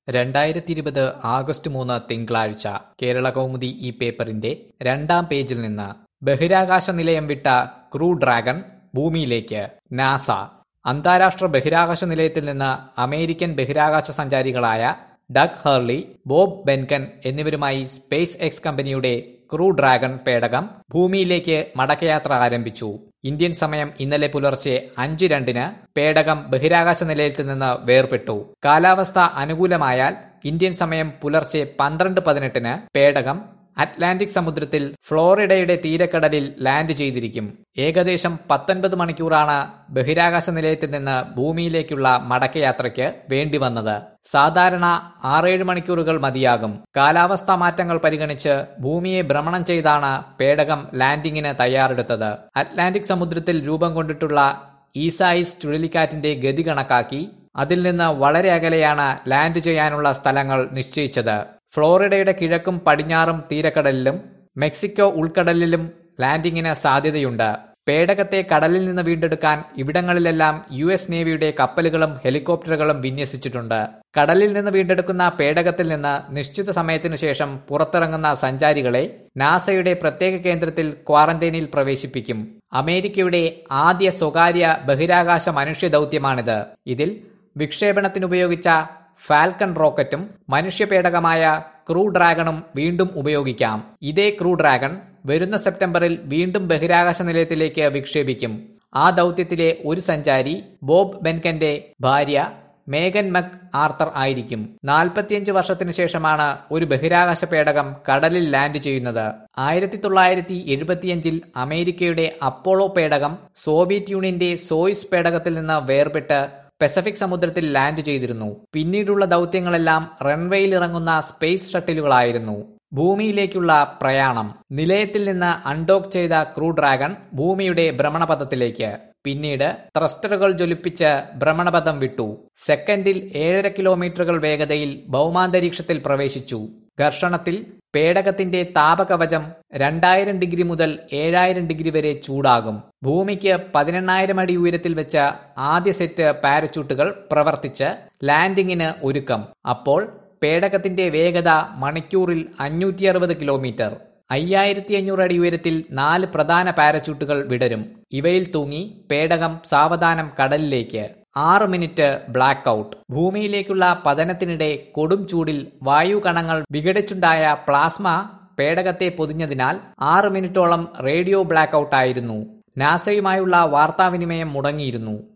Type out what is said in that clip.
രണ്ടായിരത്തി ഇരുപത് ആഗസ്റ്റ് മൂന്ന് തിങ്കളാഴ്ച കേരള കൗമുദി ഈ പേപ്പറിന്റെ രണ്ടാം പേജിൽ നിന്ന് ബഹിരാകാശ നിലയം വിട്ട ക്രൂ ഡ്രാഗൺ ഭൂമിയിലേക്ക് നാസ അന്താരാഷ്ട്ര ബഹിരാകാശ നിലയത്തിൽ നിന്ന് അമേരിക്കൻ ബഹിരാകാശ സഞ്ചാരികളായ ഡഗ് ഹേർലി ബോബ് ബെൻകൻ എന്നിവരുമായി സ്പേസ് എക്സ് കമ്പനിയുടെ ക്രൂ ഡ്രാഗൺ പേടകം ഭൂമിയിലേക്ക് മടക്കയാത്ര ആരംഭിച്ചു ഇന്ത്യൻ സമയം ഇന്നലെ പുലർച്ചെ അഞ്ച് രണ്ടിന് പേടകം ബഹിരാകാശ നിലയത്തിൽ നിന്ന് വേർപെട്ടു കാലാവസ്ഥ അനുകൂലമായാൽ ഇന്ത്യൻ സമയം പുലർച്ചെ പന്ത്രണ്ട് പതിനെട്ടിന് പേടകം അറ്റ്ലാന്റിക് സമുദ്രത്തിൽ ഫ്ലോറിഡയുടെ തീരക്കടലിൽ ലാൻഡ് ചെയ്തിരിക്കും ഏകദേശം പത്തൊൻപത് മണിക്കൂറാണ് ബഹിരാകാശ നിലയത്തിൽ നിന്ന് ഭൂമിയിലേക്കുള്ള മടക്കയാത്രയ്ക്ക് വേണ്ടിവന്നത് സാധാരണ ആറേഴ് മണിക്കൂറുകൾ മതിയാകും കാലാവസ്ഥാ മാറ്റങ്ങൾ പരിഗണിച്ച് ഭൂമിയെ ഭ്രമണം ചെയ്താണ് പേടകം ലാൻഡിങ്ങിന് തയ്യാറെടുത്തത് അറ്റ്ലാന്റിക് സമുദ്രത്തിൽ രൂപം കൊണ്ടിട്ടുള്ള ഈസായിസ് ചുഴലിക്കാറ്റിന്റെ ഗതി കണക്കാക്കി അതിൽ നിന്ന് വളരെ അകലെയാണ് ലാൻഡ് ചെയ്യാനുള്ള സ്ഥലങ്ങൾ നിശ്ചയിച്ചത് ഫ്ലോറിഡയുടെ കിഴക്കും പടിഞ്ഞാറും തീരക്കടലിലും മെക്സിക്കോ ഉൾക്കടലിലും ലാൻഡിങ്ങിന് സാധ്യതയുണ്ട് പേടകത്തെ കടലിൽ നിന്ന് വീണ്ടെടുക്കാൻ ഇവിടങ്ങളിലെല്ലാം യു എസ് നേവിയുടെ കപ്പലുകളും ഹെലികോപ്റ്ററുകളും വിന്യസിച്ചിട്ടുണ്ട് കടലിൽ നിന്ന് വീണ്ടെടുക്കുന്ന പേടകത്തിൽ നിന്ന് നിശ്ചിത സമയത്തിനു ശേഷം പുറത്തിറങ്ങുന്ന സഞ്ചാരികളെ നാസയുടെ പ്രത്യേക കേന്ദ്രത്തിൽ ക്വാറന്റൈനിൽ പ്രവേശിപ്പിക്കും അമേരിക്കയുടെ ആദ്യ സ്വകാര്യ ബഹിരാകാശ മനുഷ്യ ദൗത്യമാണിത് ഇതിൽ വിക്ഷേപണത്തിനുപയോഗിച്ച ഫാൽക്കൺ റോക്കറ്റും മനുഷ്യപേടകമായ ക്രൂ ഡ്രാഗണും വീണ്ടും ഉപയോഗിക്കാം ഇതേ ക്രൂ ഡ്രാഗൺ വരുന്ന സെപ്റ്റംബറിൽ വീണ്ടും ബഹിരാകാശ നിലയത്തിലേക്ക് വിക്ഷേപിക്കും ആ ദൗത്യത്തിലെ ഒരു സഞ്ചാരി ബോബ് ബെൻകന്റെ ഭാര്യ മേഗൻ മക് ആർത്തർ ആയിരിക്കും നാൽപ്പത്തിയഞ്ച് വർഷത്തിനു ശേഷമാണ് ഒരു ബഹിരാകാശ പേടകം കടലിൽ ലാൻഡ് ചെയ്യുന്നത് ആയിരത്തി തൊള്ളായിരത്തി എഴുപത്തിയഞ്ചിൽ അമേരിക്കയുടെ അപ്പോളോ പേടകം സോവിയറ്റ് യൂണിയന്റെ സോയിസ് പേടകത്തിൽ നിന്ന് വേർപെട്ട് പസഫിക് സമുദ്രത്തിൽ ലാൻഡ് ചെയ്തിരുന്നു പിന്നീടുള്ള ദൗത്യങ്ങളെല്ലാം റൺവേയിൽ ഇറങ്ങുന്ന സ്പേസ് ഷട്ടിലുകളായിരുന്നു ഭൂമിയിലേക്കുള്ള പ്രയാണം നിലയത്തിൽ നിന്ന് അൺഡോക്ക് ചെയ്ത ക്രൂ ഡ്രാഗൺ ഭൂമിയുടെ ഭ്രമണപഥത്തിലേക്ക് പിന്നീട് ത്രസ്റ്ററുകൾ ജ്വലിപ്പിച്ച് ഭ്രമണപഥം വിട്ടു സെക്കൻഡിൽ ഏഴര കിലോമീറ്ററുകൾ വേഗതയിൽ ഭൗമാന്തരീക്ഷത്തിൽ പ്രവേശിച്ചു ഘർഷണത്തിൽ പേടകത്തിന്റെ താപകവചം രണ്ടായിരം ഡിഗ്രി മുതൽ ഏഴായിരം ഡിഗ്രി വരെ ചൂടാകും ഭൂമിക്ക് പതിനെണ്ണായിരം അടി ഉയരത്തിൽ വെച്ച ആദ്യ സെറ്റ് പാരച്യൂട്ടുകൾ പ്രവർത്തിച്ച് ലാൻഡിങ്ങിന് ഒരുക്കം അപ്പോൾ പേടകത്തിന്റെ വേഗത മണിക്കൂറിൽ അഞ്ഞൂറ്റി അറുപത് കിലോമീറ്റർ അയ്യായിരത്തി അഞ്ഞൂറ് അടി ഉയരത്തിൽ നാല് പ്രധാന പാരച്യൂട്ടുകൾ വിടരും ഇവയിൽ തൂങ്ങി പേടകം സാവധാനം കടലിലേക്ക് ആറ് മിനിറ്റ് ബ്ലാക്ക് ഔട്ട് ഭൂമിയിലേക്കുള്ള പതനത്തിനിടെ കൊടും ചൂടിൽ വായു കണങ്ങൾ വിഘടിച്ചുണ്ടായ പ്ലാസ്മ പേടകത്തെ പൊതിഞ്ഞതിനാൽ ആറ് മിനിറ്റോളം റേഡിയോ ബ്ലാക്ക് ഔട്ട് ആയിരുന്നു നാസയുമായുള്ള വാർത്താവിനിമയം മുടങ്ങിയിരുന്നു